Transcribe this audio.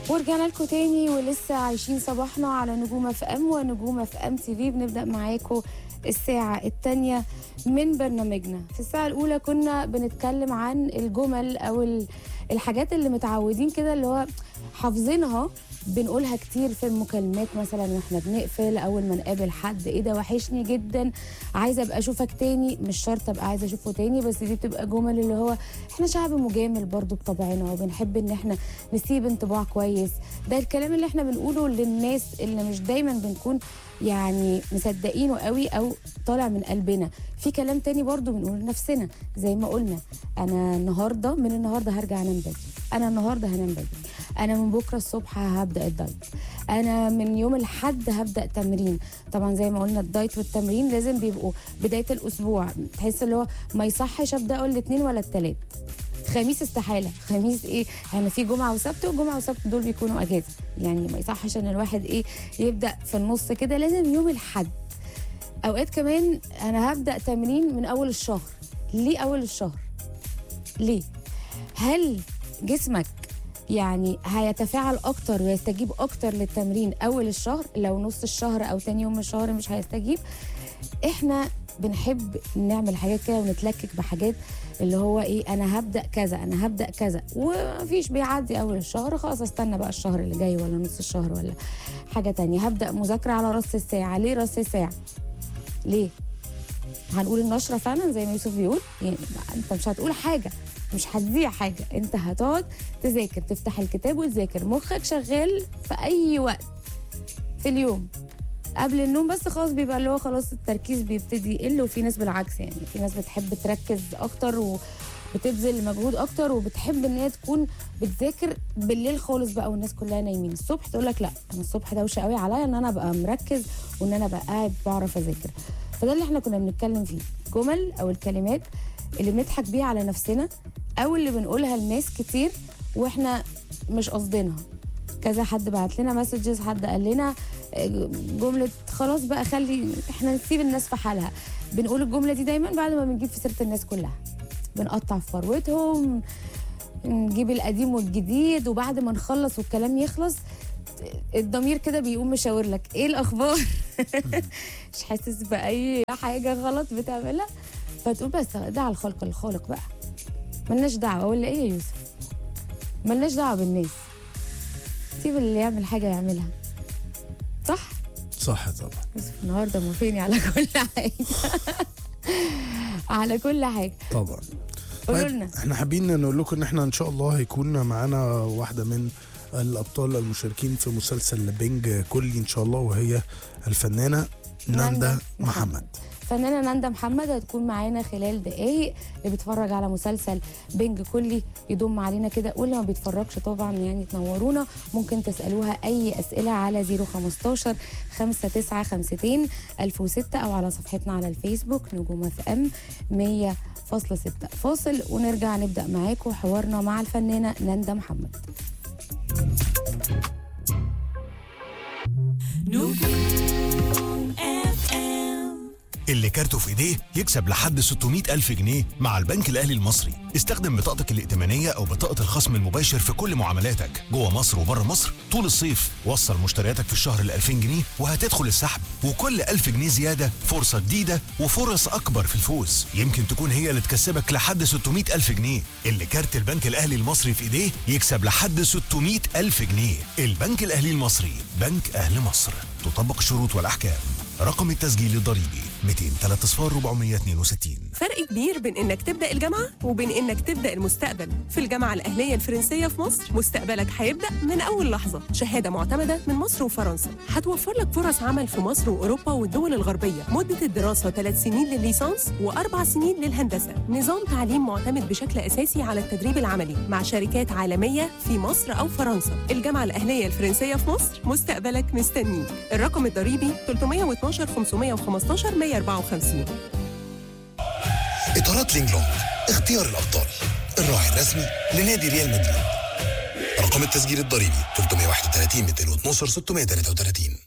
ورجعنا لكم تاني ولسه عايشين صباحنا على نجوم اف ام ونجوم اف ام تي في بنبدا معاكم الساعة التانية من برنامجنا في الساعة الأولى كنا بنتكلم عن الجمل أو ال- الحاجات اللي متعودين كده اللي هو حافظينها بنقولها كتير في المكالمات مثلا واحنا بنقفل اول ما نقابل حد ايه ده وحشني جدا عايزه ابقى اشوفك تاني مش شرط ابقى عايزه اشوفه تاني بس دي بتبقى جمل اللي هو احنا شعب مجامل برضو بطبعنا وبنحب ان احنا نسيب انطباع كويس ده الكلام اللي احنا بنقوله للناس اللي مش دايما بنكون يعني مصدقينه قوي او طالع من قلبنا في كلام تاني برضو بنقوله لنفسنا زي ما قلنا انا النهارده من النهارده هرجع انام بدري انا النهارده هنام بدري انا من بكره الصبح هبدا الدايت انا من يوم الاحد هبدا تمرين طبعا زي ما قلنا الدايت والتمرين لازم بيبقوا بدايه الاسبوع تحس اللي هو ما يصحش ابداه الاثنين ولا الثلاث خميس استحاله خميس ايه يعني في جمعه وسبت وجمعه وسبت دول بيكونوا اجازه يعني ما يصحش ان الواحد ايه يبدا في النص كده لازم يوم الاحد اوقات كمان انا هبدا تمرين من اول الشهر ليه اول الشهر ليه هل جسمك يعني هيتفاعل اكتر ويستجيب اكتر للتمرين اول الشهر لو نص الشهر او تاني يوم من الشهر مش هيستجيب احنا بنحب نعمل حاجات كده ونتلكك بحاجات اللي هو ايه انا هبدا كذا انا هبدا كذا ومفيش بيعدي اول الشهر خلاص استنى بقى الشهر اللي جاي ولا نص الشهر ولا حاجه تانية هبدا مذاكره على راس الساعه ليه راس الساعه ليه هنقول النشره فعلا زي ما يوسف بيقول يعني انت مش هتقول حاجه مش هتذيع حاجه انت هتقعد تذاكر تفتح الكتاب وتذاكر مخك شغال في اي وقت في اليوم قبل النوم بس خلاص بيبقى اللي هو خلاص التركيز بيبتدي يقل وفي ناس بالعكس يعني في ناس بتحب تركز اكتر وبتبذل مجهود اكتر وبتحب ان هي تكون بتذاكر بالليل خالص بقى والناس كلها نايمين الصبح تقول لك لا انا الصبح دوشه قوي عليا ان انا ابقى مركز وان انا ابقى قاعد بعرف اذاكر فده اللي احنا كنا بنتكلم فيه جمل او الكلمات اللي بنضحك بيها على نفسنا او اللي بنقولها لناس كتير واحنا مش قصدينها كذا حد بعت لنا مسجز حد قال لنا جملة خلاص بقى خلي احنا نسيب الناس في حالها بنقول الجملة دي دايما بعد ما بنجيب في سيرة الناس كلها بنقطع في فروتهم نجيب القديم والجديد وبعد ما نخلص والكلام يخلص الضمير كده بيقوم مشاور لك ايه الاخبار مش حاسس باي حاجه غلط بتعملها فتقول بس ده على الخلق الخالق بقى ملناش دعوه ولا ايه يا يوسف ملناش دعوه بالناس سيب اللي يعمل حاجه يعملها صح صح طبعا يوسف النهارده موافقني على كل حاجه على كل حاجه طبعا قولوا طيب، لنا احنا حابين نقول لكم ان احنا ان شاء الله هيكون معانا واحده من الابطال المشاركين في مسلسل بينج كلي ان شاء الله وهي الفنانه ناندا ناندا محمد. محمد فنانة ناندا محمد هتكون معانا خلال دقايق اللي بيتفرج على مسلسل بنج كلي يضم علينا كده واللي ما بيتفرجش طبعا يعني تنورونا ممكن تسألوها أي أسئلة على 015 5952 1006 أو على صفحتنا على الفيسبوك نجوم اف ام 100.6 فاصل ونرجع نبدأ معاكم حوارنا مع الفنانة ناندا محمد اللي كارته في ايديه يكسب لحد 600 ألف جنيه مع البنك الأهلي المصري استخدم بطاقتك الائتمانية أو بطاقة الخصم المباشر في كل معاملاتك جوه مصر وبره مصر طول الصيف وصل مشترياتك في الشهر ل 2000 جنيه وهتدخل السحب وكل 1000 جنيه زيادة فرصة جديدة وفرص أكبر في الفوز يمكن تكون هي اللي تكسبك لحد 600 ألف جنيه اللي كارت البنك الأهلي المصري في ايديه يكسب لحد 600 ألف جنيه البنك الأهلي المصري بنك أهل مصر تطبق الشروط والأحكام رقم التسجيل الضريبي 203 صفار 462 فرق كبير بين انك تبدا الجامعه وبين انك تبدا المستقبل في الجامعه الاهليه الفرنسيه في مصر مستقبلك هيبدا من اول لحظه شهاده معتمده من مصر وفرنسا هتوفر لك فرص عمل في مصر واوروبا والدول الغربيه مده الدراسه 3 سنين للليسانس واربع سنين للهندسه نظام تعليم معتمد بشكل اساسي على التدريب العملي مع شركات عالميه في مصر او فرنسا الجامعه الاهليه الفرنسيه في مصر مستقبلك مستنيك الرقم الضريبي 312 515 154 إطارات لينج لونج اختيار الأبطال الراعي الرسمي لنادي ريال مدريد رقم التسجيل الضريبي 331 212 633